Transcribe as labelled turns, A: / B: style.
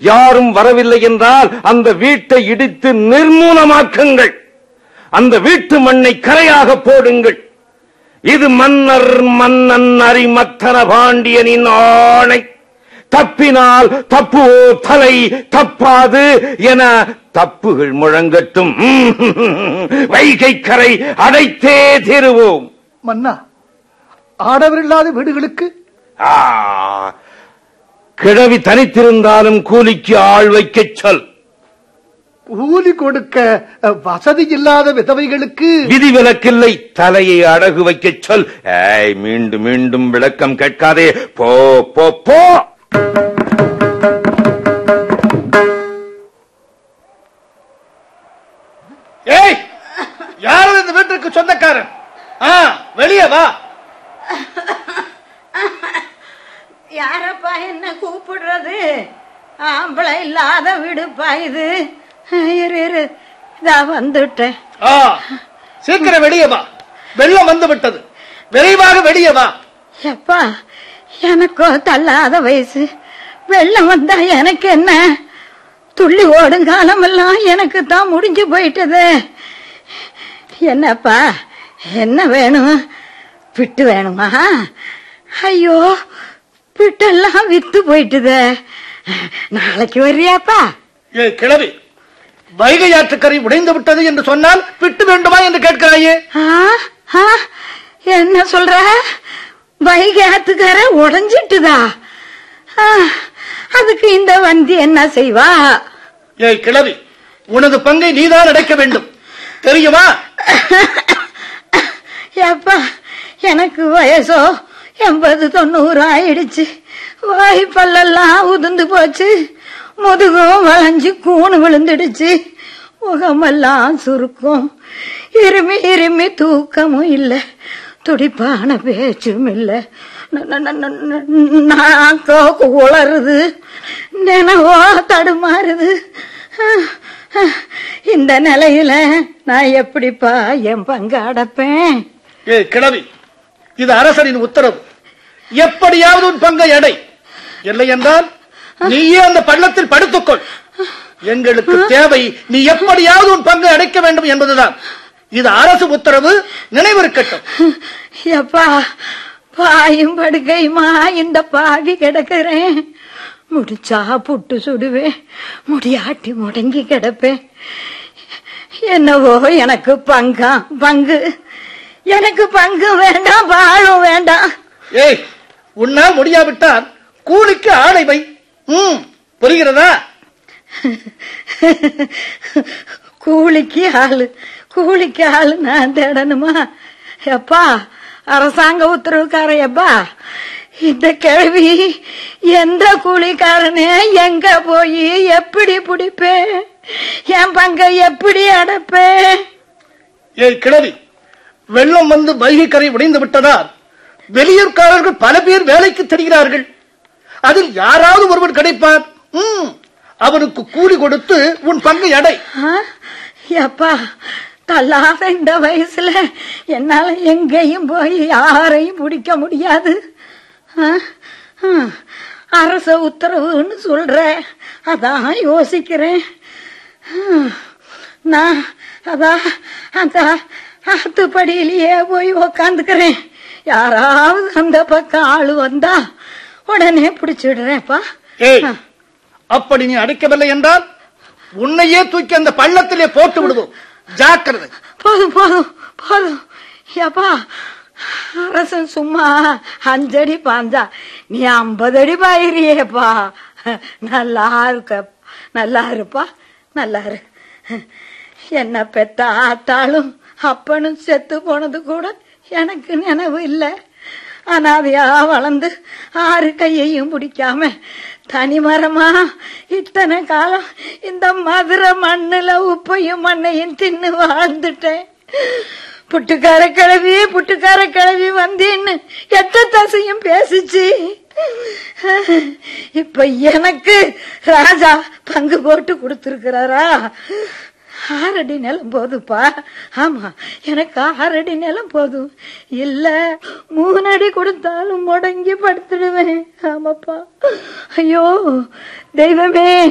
A: யாரும் வரவில்லை என்றால் அந்த வீட்டை இடித்து நிர்மூலமாக்குங்கள் அந்த வீட்டு மண்ணை கரையாக போடுங்கள் இது மன்னர் மன்னன் அரிமத்தன பாண்டியனின் ஆணை தப்பினால் தப்புவோ தலை தப்பாது என தப்புகள் முழங்கட்டும் வைகை கரை அடைத்தே தீருவோம்
B: மன்னா ஆடவர் இல்லாத வீடுகளுக்கு
A: ஆ, கிழவி தனித்திருந்தாலும் கூலிக்கு ஆள் வைக்கச் சொல்
B: கூலி கொடுக்க அஹ், வசதி இல்லாத விதவைகளுக்கு
A: விதிவிலக்கில்லை தலையை அடகு வைக்கச் சொல் ஏய் மீண்டும் மீண்டும் விளக்கம் கேட்காதே போ போ போ
B: ஏய் யாரும் இந்த வீட்டிற்கு சொந்தக்காரன் ஆ வெளியே வா
C: யாரப்பா என்ன கூப்பிடுறது ஆம்பளை இல்லாத வீடுப்பா இது இரு இரு இதா வந்துட்டேன்
B: ஆ சீக்கிரம் வெளியே வா வெள்ளம் வந்து விட்டது விரைவாக வெளியே வா
C: எப்பா எனக்கோ தள்ளாத வயசு வெள்ளம் வந்தா எனக்கு என்ன துள்ளி ஓடும் காலமெல்லாம் எனக்கு தான் முடிஞ்சு போயிட்டது என்னப்பா என்ன வேணும் பிட்டு வேணுமா ஐயோ பிட்டெல்லாம் வித்து போயிட்டுதே நாளைக்கு வர்றியாப்பா
B: ஏய் கிழவி வைகை ஆற்றுக்கரை உடைந்து விட்டது என்று சொன்னால் விட்டு வேண்டுமா என்று கேட்கிறாயே
C: ஆ, ஆ, என்ன சொல்ற வைகாத்துக்கார உடஞ்சிட்டுதா ஆ, அதுக்கு இந்த வந்தி என்ன செய்வா
B: ஏய் கிழவி உனது பங்கை நீதான் அடைக்க வேண்டும் தெரியுமா
C: ஏப்பா எனக்கு வயசோ எண்பது தொண்ணூறு ஆயிடுச்சு வாய் பல்லெல்லாம் உதிர்ந்து போச்சு முதுகும் வளைஞ்சு கூணு விழுந்துடுச்சு முகமெல்லாம் சுருக்கும் இருமி இருமி தூக்கமும் இல்லை துடிப்பான பேச்சும் இல்லை நாக்கோ உளருது நினைவோ தடுமாறுது இந்த நிலையில நான் எப்படிப்பா என் பங்கு அடைப்பேன்
B: ஏய் கிழவி இது அரசரின் உத்தரவு எப்படியாவது உன் பங்கை அடை இல்லை என்றால் நீயே அந்த பள்ளத்தில் படுத்துக்கொள் எங்களுக்கு தேவை நீ எப்படியாவது உன் பங்கை அடைக்க வேண்டும் என்பதுதான் இது அரசு உத்தரவு நினைவிருக்கட்டும்
C: எப்பா பாயும் படுக்கையுமா இந்த பாவி கிடக்கிறேன் முடிச்சா புட்டு சுடுவேன் முடியாட்டி முடங்கி கிடப்பேன் என்னவோ எனக்கு பங்கா பங்கு எனக்கு பங்கு வேண்டாம் வாழும் வேண்டாம்
B: ஏய் உன்னால் முடியாவிட்டால் கூலிக்கு ஆளை வை ம் புரிகிறதா
C: கூலிக்கு ஆளு கூலிக்கு ஆளு நான் தேடணுமா எப்பா அரசாங்க உத்தரவுக்காரையப்பா இந்த கேள்வி எந்த கூலிக்காரனே எங்க போய் எப்படி பிடிப்பேன் என் பங்கை எப்படி அடைப்பேன்
B: ஏய் கிழவி வெள்ளம் வந்து வைகை கரை உடைந்து விட்டதால் வெளியூர்காரர்கள் பல பேர் வேலைக்கு தெரிகிறார்கள் அதில் யாராவது ஒருவர் கிடைப்பார் ம், அவனுக்கு கூலி கொடுத்து உன் பங்கை அடை
C: ஆ? எப்பா தள்ளாத இந்த வயசுல என்னால எங்கேயும் போய் யாரையும் பிடிக்க முடியாது ஆ? ஆ. அரச உத்தரவுன்னு சொல்ற அதான் யோசிக்கிறேன் ஆ. நான் அதான் அந்த ஆத்துப்படியிலேயே போய் உக்காந்துக்கிறேன் யாராவது அந்த பக்கம் ஆளு வந்தா உடனே பிடிச்சிடுறேன்ப்பா
B: ஏய் அப்படி நீ அடைக்கவில்லை என்றால் உன்னையே தூக்கி அந்த பள்ளத்திலே போட்டு விடுவோம் ஜாக்கிரதை
C: போதும் போதும் போதும் ஏப்பா அரசன் சும்மா அஞ்சடி பாஞ்சா நீ ஐம்பது அடி பாயிறியேப்பா நல்லா இருக்க நல்லா இருப்பா நல்லா இரு என்ன பெத்த ஆத்தாளும் அப்பனும் செத்து போனது கூட எனக்கு நினைவு இல்லை அனாதையா வளர்ந்து ஆறு கையையும் பிடிக்காம தனிமரமா இத்தனை காலம் இந்த மதுரை மண்ணுல உப்பையும் மண்ணையும் தின்னு வாழ்ந்துட்டேன் புட்டுக்கார கிழவி புட்டுக்கார கிழவி வந்தேன்னு எத்த தசையும் பேசிச்சு இப்ப எனக்கு ராஜா பங்கு போட்டு கொடுத்திருக்கிறாரா ஆறடி நிலம் போதுப்பா ஆமா எனக்கு ஆறடி நிலம் போதும் இல்ல மூணு அடி கொடுத்தாலும் முடங்கி படுத்துடுவேன் ஆமாப்பா ஐயோ தெய்வமே